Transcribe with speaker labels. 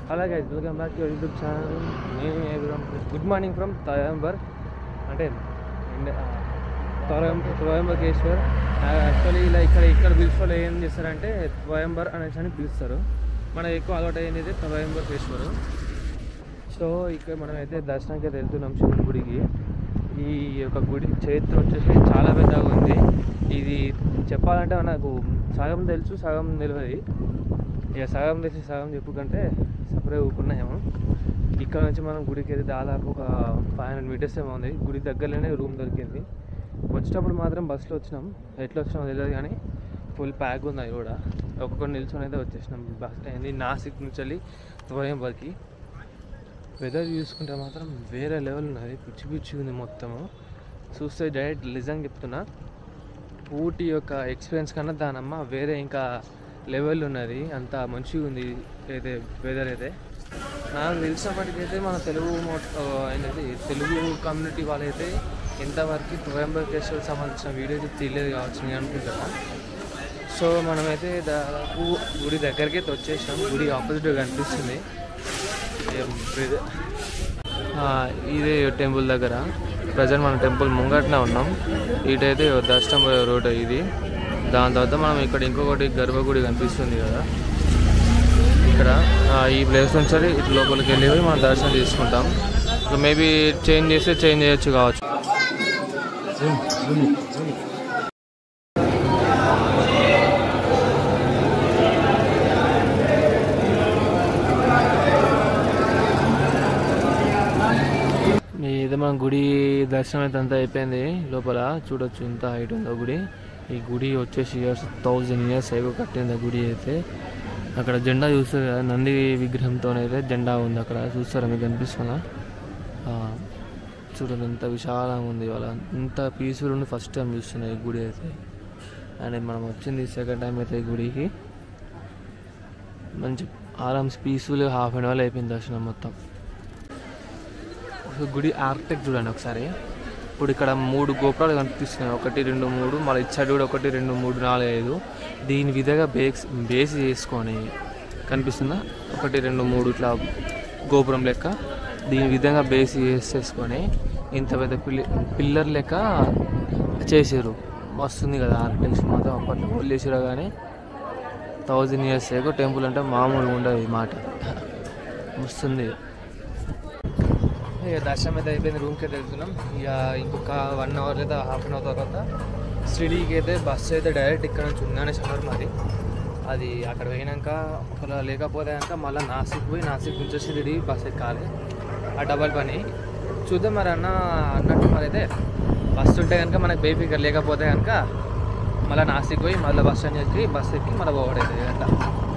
Speaker 1: అలాగే welcome back to YouTube channel నేను everyone good morning from తయంబర్ అంటే త్రయంబకేశ్వర్ యాక్చువల్లీ ఇలా ఇక్కడ ఇక్కడ పిలుచుకోవాలి ఏం చేస్తారంటే త్రయంబర్ అనేసి అని పిలుస్తారు మనకి ఎక్కువ అలవాటు అయ్యింది అయితే త్రయంబకేశ్వర్ సో ఇక్కడ మనం అయితే దర్శనానికి అయితే వెళ్తున్నాం శివుని గుడికి ఈ యొక్క గుడి చరిత్ర వచ్చేసి చాలా పెద్దగా ఉంది ఇది చెప్పాలంటే నాకు సగం తెలుసు సగం తెలియదు ఇక సగం తెలిసి సగం చెప్పుకుంటే సపరేట్ ఊరుకున్నాయేమో ఇక్కడ నుంచి మనం గుడికి అయితే దాదాపు ఒక ఫైవ్ హండ్రెడ్ మీటర్స్ ఏమో ఉంది గుడి దగ్గరలోనే రూమ్ దొరికింది వచ్చేటప్పుడు మాత్రం బస్సులో వచ్చినాం ఎట్లా వచ్చినామో తెలియదు కానీ ఫుల్ ప్యాక్ ఉంది అది కూడా ఒక్కొక్కటి నిల్చొని అయితే వచ్చేసినాం బస్ ఏంది నాసిక్ నుంచి వెళ్ళి త్వయంబర్కి వెదర్ చూసుకుంటే మాత్రం వేరే లెవెల్ ఉన్నది పిచ్చి పిచ్చి ఉంది మొత్తము చూస్తే డైరెక్ట్ నిజంగా చెప్తున్నా ఊటీ యొక్క ఎక్స్పీరియన్స్ కన్నా దానమ్మ వేరే ఇంకా లెవెల్ ఉన్నది అంత మంచిగా ఉంది అయితే వెదర్ అయితే నాకు తెలిసినప్పటికైతే మన తెలుగు మొ- ఆ, ఏంటది తెలుగు కమ్యూనిటీ వాళ్ళైతే ఎంతవరకు త్రయంబకేశ్వర్ సంబంధించిన వీడియో అయితే తీయలేదు కావచ్చు నేను అనుకుంటున్నా సో మనమైతే దాదాపు గుడి దగ్గరికి అయితే వచ్చేసాం గుడి ఆపోజిట్గా కనిపిస్తుంది ఏం ఇది- ఆ, ఇదే టెంపుల్ దగ్గర ప్రజెంట్ మనం టెంపుల్ ముంగట్నే ఉన్నాం ఇటైతే దర్శనం పోయే రోడ్ ఇది దాని తర్వాత మనం ఇక్కడ ఇంకొకటి గర్భగుడి కనిపిస్తుంది కదా ఇక్కడ ఆ, ఈ ప్లేస్ నుంచి వెళ్ళి ఇటు లోపలికి వెళ్ళి పోయి మనం దర్శనం తీసుకుంటాం మేబీ చేంజ్ చేస్తే చేంజ్ చేయొచ్చు కావచ్చు ఇది మన గుడి దర్శనం అయితే అంతా అయిపోయింది లోపల చూడొచ్చు ఇంత హైట్ ఉందో గుడి ఈ గుడి వచ్చేసి ఇయర్స్ థౌజండ్ ఇయర్స్ అయిపో కట్టింది ఆ గుడి అయితే అక్కడ జెండా చూస్తారు కదా నంది విగ్రహంతో అయితే జెండా ఉంది అక్కడ చూస్తారా మీకు కనిపిస్తుందా ఆ, చూడండి ఎంత విశాలంగా ఉంది వాళ్ళ ఇంత పీస్ఫుల్ ఉంది ఫస్ట్ టైం చూస్తున్నా ఈ గుడి అయితే అండ్ మనం వచ్చింది సెకండ్ టైం అయితే ఈ గుడికి మంచి ఆరామ్స్ పీస్ఫుల్గా హాఫ్ అన్ అవర్ అయిపోయింది దర్శనం మొత్తం ఒక గుడి ఆర్కిటెక్ట్ చూడండి ఒకసారి ఇప్పుడు ఇక్కడ మూడు గోపురాలు కనిపిస్తున్నాయి ఒకటి రెండు మూడు మళ్ళీ ఇటు సైడ్ కూడా ఒకటి రెండు మూడు నాలుగు ఐదు దీని విధంగా బేస్ బేస్ చేసుకొని కనిపిస్తుందా ఒకటి రెండు మూడు ఇట్లా గోపురం లెక్క దీని విధంగా బేస్ చేసుకొని ఇంత పెద్ద పిల్లి పిల్లర్ లెక్క చేసారు వస్తుంది కదా ఆర్కిటెక్చర్ మాత్రం అప్పట్లో వాళ్ళు చేసారు కానీ థౌజండ్ ఇయర్స్ ఏగో టెంపుల్ అంటే మామూలుగా ఉండదు ఈ మాట వస్తుంది ఇక దర్శనం అయితే అయిపోయింది రూమ్కి అయితే వెళ్తున్నాం ఇక ఇంకొక వన్ అవర్ లేదా హాఫ్ అన్ అవర్ తర్వాత షిరిడీకి అయితే బస్సు అయితే డైరెక్ట్ ఇక్కడ నుంచి ఉందనే చెప్పారు మరి అది అక్కడ పోయినాక ఒకవేళ లేకపోతే కనుక మళ్ళీ నాసిక్ పోయి నాసిక్ నుంచి షిరిడి బస్ ఎక్కాలి ఆ డబల్ పని చూద్దాం మరి అన్న అన్నట్టు మరి అయితే బస్సు ఉంటే కనుక మనకు బేఫికర్ లేకపోతే కనుక మళ్ళీ నాసిక్ పోయి మళ్ళీ బస్ స్టాండ్ ఎక్కి బస్ ఎక్కి మళ్ళీ పోవడైతే అట్లా